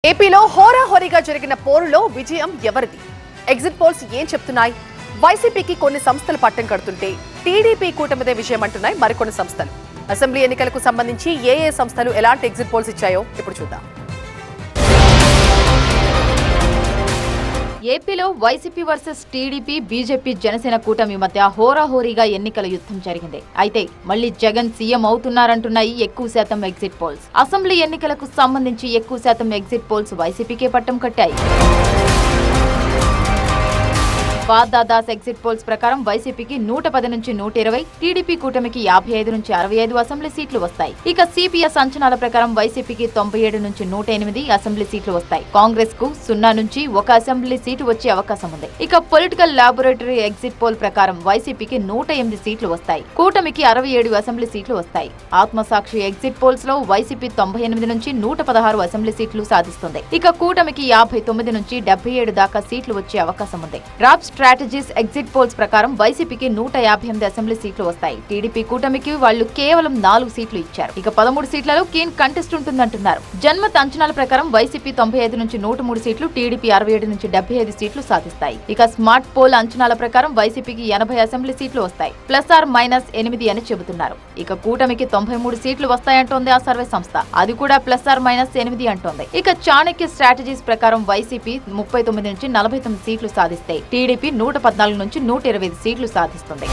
ఏపీలో హోరాహోరీగా జరిగిన పోరులో విజయం ఎవరిది ఎగ్జిట్ పోల్స్ ఏం చెప్తున్నాయి వైసీపీకి కొన్ని సంస్థలు పట్టం కడుతుంటే టీడీపీ కూటమిదే విజయం అంటున్నాయి మరికొన్ని సంస్థలు అసెంబ్లీ ఎన్నికలకు సంబంధించి ఏ ఏ సంస్థలు ఎలాంటి ఎగ్జిట్ పోల్స్ ఇచ్చాయో ఇప్పుడు చూద్దాం ఏపీలో YCP versus TDP BJP Janasena కూటమి మధ్య హోరాహోరీగా ఎన్నికల యుద్ధం జరిగింది అయితే మళ్లీ జగన్ సీఎం అవుతున్నారంటున్నాయి ఎక్కువ శాతం ఎగ్జిట్ పోల్స్ అసెంబ్లీ ఎన్నికలకు సంబంధించి ఎక్కువ శాతం ఎగ్జిట్ పోల్స్ వైసీపీకే పట్టం కట్టాయి వాదా దాస్ ఎగ్జిట్ పోల్స్ ప్రకారం వైసీపీకి నూట పది నుంచి నూట ఇరవై టీడీపీ కూటమికి యాభై ఐదు నుంచి అరవై ఐదు అసెంబ్లీ సీట్లు వస్తాయి ఇక సిపిఎస్ అంచనాల ప్రకారం వైసీపీకి తొంభై ఏడు నుంచి నూట ఎనిమిది అసెంబ్లీ సీట్లు వస్తాయి కాంగ్రెస్ కు సున్నా నుంచి ఒక అసెంబ్లీ సీటు వచ్చే అవకాశం ఉంది ఇక పొలిటికల్ లాబొరేటరీ ఎగ్జిట్ పోల్ ప్రకారం వైసీపీకి నూట ఎనిమిది సీట్లు వస్తాయి కూటమికి అరవై ఏడు అసెంబ్లీ సీట్లు వస్తాయి ఆత్మసాక్షి ఎగ్జిట్ పోల్స్ లో వైసీపీ తొంభై ఎనిమిది నుంచి నూట పదహారు అసెంబ్లీ సీట్లు సాధిస్తుంది ఇక కూటమికి యాభై తొమ్మిది నుంచి డెబ్బై ఏడు దాకా సీట్లు వచ్చే అవకాశం ఉంది రాప్ స్ట్రాటజీస్ ఎగ్జిట్ పోల్స్ ప్రకారం వైసీపీకి నూట యాభై ఎనిమిది అసెంబ్లీ సీట్లు వస్తాయి టీడీపీ కూటమికి వాళ్ళు కేవలం నాలుగు సీట్లు ఇచ్చారు ఇక పదమూడు సీట్లలో కీన్ కంటెస్ట్ ఉంటుందంటున్నారు జన్మత్ అంచనాల ప్రకారం వైసీపీ తొంభై ఐదు నుంచి నూట మూడు సీట్లు టీడీపీ అరవై ఏడు నుంచి డెబ్బై ఐదు సీట్లు సాధిస్తాయి ఇక స్మార్ట్ పోల్ అంచనాల ప్రకారం వైసీపీకి ఎనభై అసెంబ్లీ సీట్లు వస్తాయి ప్లస్ ఆర్ మైనస్ ఎనిమిది అని చెబుతున్నారు ఇక కూటమికి తొంభై మూడు సీట్లు వస్తాయంటోంది ఆ సర్వే సంస్థ అది కూడా ప్లస్ ఆర్ మైనస్ ఎనిమిది అంటోంది ఇక చాణక్య స్ట్రాటజీస్ ప్రకారం వైసీపీ ముప్పై తొమ్మిది నుంచి నలభై తొమ్మిది సీట్లు సాధిస్తాయి టీడీపీ నూట పద్నాలుగు నుంచి నూట ఇరవై ఐదు సీట్లు సాధిస్తుంది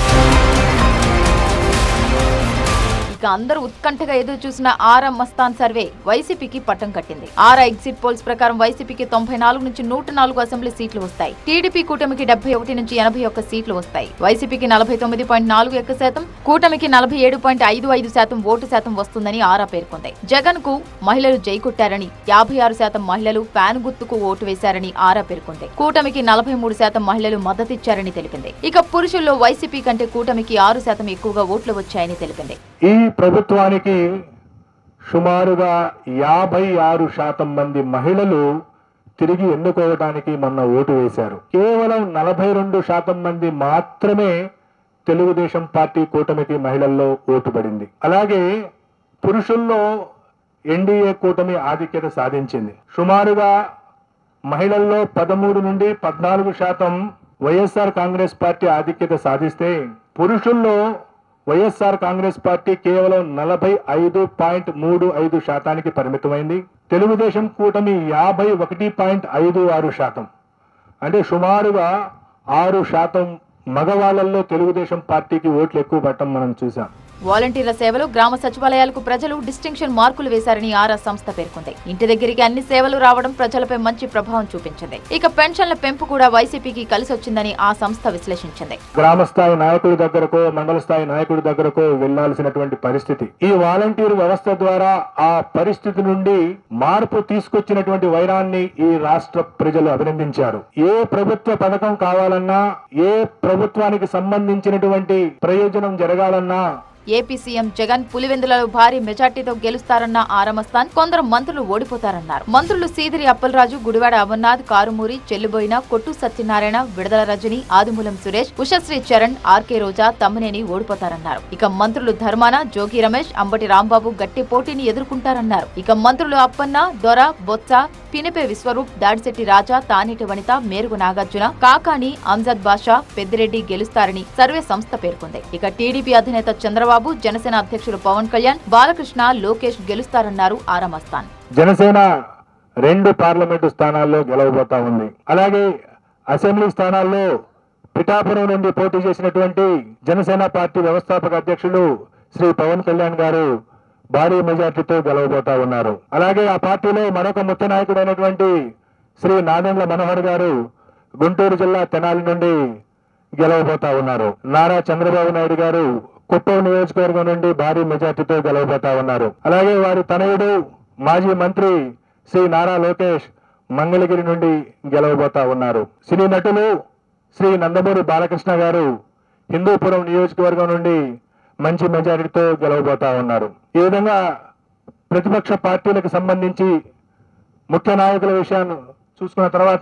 ఇక అందరూ ఉత్కంఠగా ఎదురు చూసిన ఆరా మస్తాన్ సర్వే వైసీపీకి పట్టం కట్టింది ఆరా ఎగ్జిట్ పోల్స్ ప్రకారం వైసీపీకి తొంభై నాలుగు నుంచి నూట నాలుగు అసెంబ్లీ సీట్లు వస్తాయి టీడీపీ కూటమికి డెబ్బై ఒకటి నుంచి ఎనభై ఒక్క సీట్లు వస్తాయి వైసీపీకి నలభై తొమ్మిది పాయింట్ నాలుగు ఒక్క శాతం కూటమికి నలభై ఏడు పాయింట్ ఐదు ఐదు శాతం ఓటు శాతం వస్తుందని ఆరా పేర్కొంది జగన్ కు మహిళలు జై కొట్టారని యాభై ఆరు శాతం మహిళలు ఫ్యాన్ గుర్తుకు ఓటు వేశారని ఆరా పేర్కొంది కూటమికి నలభై మూడు శాతం మహిళలు మద్దతిచ్చారని తెలిపింది ఇక పురుషుల్లో వైసీపీ కంటే కూటమికి ఆరు శాతం ఎక్కువగా ఓట్లు వచ్చాయని తెలిపింది ఈ ప్రభుత్వానికి సుమారుగా యాభై ఆరు శాతం మంది మహిళలు తిరిగి ఎన్నుకోవడానికి మొన్న ఓటు వేశారు కేవలం నలభై రెండు శాతం మంది మాత్రమే తెలుగుదేశం పార్టీ కూటమికి మహిళల్లో ఓటు పడింది అలాగే పురుషుల్లో ఎన్డీఏ కూటమి ఆధిక్యత సాధించింది సుమారుగా మహిళల్లో పదమూడు నుండి పద్నాలుగు శాతం వైఎస్ఆర్ కాంగ్రెస్ పార్టీ ఆధిక్యత సాధిస్తే పురుషుల్లో వైఎస్ఆర్ కాంగ్రెస్ పార్టీ కేవలం నలభై ఐదు పాయింట్ మూడు ఐదు శాతానికి పరిమితమైంది తెలుగుదేశం కూటమి యాభై ఒకటి పాయింట్ ఐదు ఆరు శాతం అంటే సుమారుగా ఆరు శాతం మగవాళ్లలో తెలుగుదేశం పార్టీకి ఓట్లు ఎక్కువ పట్టం మనం చూసాం వాలంటీర్ల సేవలు గ్రామ సచివాలయాలకు ప్రజలు డిస్టింక్షన్ మార్కులు వేశారని ఆర్ఆ సంస్థ పేర్కొంది ఇంటి దగ్గరికి అన్ని సేవలు రావడం ప్రజలపై మంచి ప్రభావం చూపించింది ఇక పెన్షన్ల పెంపు కూడా వైసీపీకి కలిసొచ్చిందని ఆ సంస్థ విశ్లేషించింది గ్రామ స్థాయి నాయకుడి దగ్గరకో మండల స్థాయి నాయకుడి దగ్గరకో వెళ్లాల్సినటువంటి పరిస్థితి ఈ వాలంటీర్ వ్యవస్థ ద్వారా ఆ పరిస్థితి నుండి మార్పు తీసుకొచ్చినటువంటి వైరాన్ని ఈ రాష్ట్ర ప్రజలు అభినందించారు ఏ ప్రభుత్వ పథకం కావాలన్నా ఏ ప్రభుత్వానికి సంబంధించినటువంటి ప్రయోజనం జరగాలన్నా ఏపీ సీఎం జగన్ పులివెందులలో భారీ మెజార్టీతో గెలుస్తారన్న ఆరమస్థాన్ కొందరు మంత్రులు ఓడిపోతారన్నారు మంత్రులు సీదిరి అప్పలరాజు గుడివాడ అమర్నాథ్ కారుమూరి చెల్లుబోయిన కొట్టు సత్యనారాయణ విడదల రజని ఆదిమూలం సురేష్ ఉషశ్రీ చరణ్ ఆర్కే రోజా తమ్మినేని ఓడిపోతారన్నారు ఇక మంత్రులు ధర్మాన జోగి రమేష్ అంబటి రాంబాబు గట్టి పోటీని ఎదుర్కొంటారన్నారు ఇక మంత్రులు అప్పన్న దొర బొత్స పినిపే విశ్వరూప్ దాడిశెట్టి రాజా తానేటి వనిత మేరుగు నాగార్జున కాకాని అంజద్ బాషా పెద్దిరెడ్డి గెలుస్తారని సర్వే సంస్థ పేర్కొంది ఇక టీడీపీ అధినేత చంద్రబాబు జనసేన అధ్యక్షులు పవన్ కళ్యాణ్ బాలకృష్ణ లోకేష్ గెలుస్తారన్నారు ఆరమస్తాన్ జనసేన రెండు పార్లమెంటు స్థానాల్లో గెలవబోతా ఉంది అలాగే అసెంబ్లీ స్థానాల్లో పిఠాపురం నుండి పోటీ చేసినటువంటి జనసేన పార్టీ వ్యవస్థాపక అధ్యక్షులు శ్రీ పవన్ కళ్యాణ్ గారు భారీ మెజార్టీతో గెలవబోతా ఉన్నారు అలాగే ఆ పార్టీలో మరొక ముఖ్య నాయకుడైనటువంటి శ్రీ నాదెండ్ల మనోహర్ గారు గుంటూరు జిల్లా తెనాలి నుండి గెలవబోతా ఉన్నారు నారా చంద్రబాబు నాయుడు గారు కుప్పం నియోజకవర్గం నుండి భారీ మెజార్టీతో గెలవబోతా ఉన్నారు అలాగే వారి తనయుడు మాజీ మంత్రి శ్రీ నారా లోకేష్ మంగళగిరి నుండి గెలవబోతా ఉన్నారు సినీ నటులు శ్రీ నందమూరి బాలకృష్ణ గారు హిందూపురం నియోజకవర్గం నుండి మంచి మెజారిటీతో గెలవబోతా ఉన్నారు ఈ విధంగా ప్రతిపక్ష పార్టీలకు సంబంధించి ముఖ్య నాయకుల విషయాన్ని చూసుకున్న తర్వాత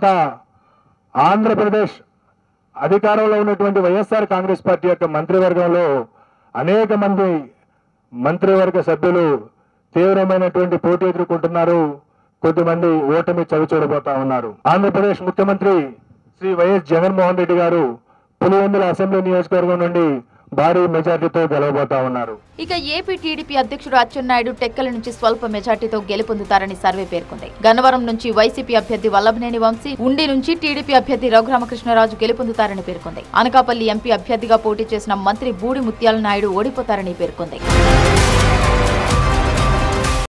ఆంధ్రప్రదేశ్ అధికారంలో ఉన్నటువంటి వైఎస్ఆర్ కాంగ్రెస్ పార్టీ యొక్క మంత్రివర్గంలో అనేక మంది మంత్రివర్గ సభ్యులు తీవ్రమైనటువంటి పోటీ ఎదుర్కొంటున్నారు కొద్దిమంది ఓటమి చవి చూడబోతా ఉన్నారు ఆంధ్రప్రదేశ్ ముఖ్యమంత్రి శ్రీ వైఎస్ జగన్మోహన్ రెడ్డి గారు పులివెందుల అసెంబ్లీ నియోజకవర్గం నుండి భారీ మెజార్టీతో గెలవబోతా ఉన్నారు ఇక ఏపీ టీడీపీ అధ్యక్షుడు అచ్చెన్నాయుడు టెక్కల నుంచి స్వల్ప మెజార్టీతో గెలుపొందుతారని సర్వే పేర్కొంది గన్నవరం నుంచి వైసీపీ అభ్యర్థి వల్లభనేని వంశీ ఉండి నుంచి టీడీపీ అభ్యర్థి రఘురామకృష్ణరాజు గెలుపొందుతారని పేర్కొంది అనకాపల్లి ఎంపీ అభ్యర్థిగా పోటీ చేసిన మంత్రి బూడి ముత్యాల నాయుడు ఓడిపోతారని పేర్కొంది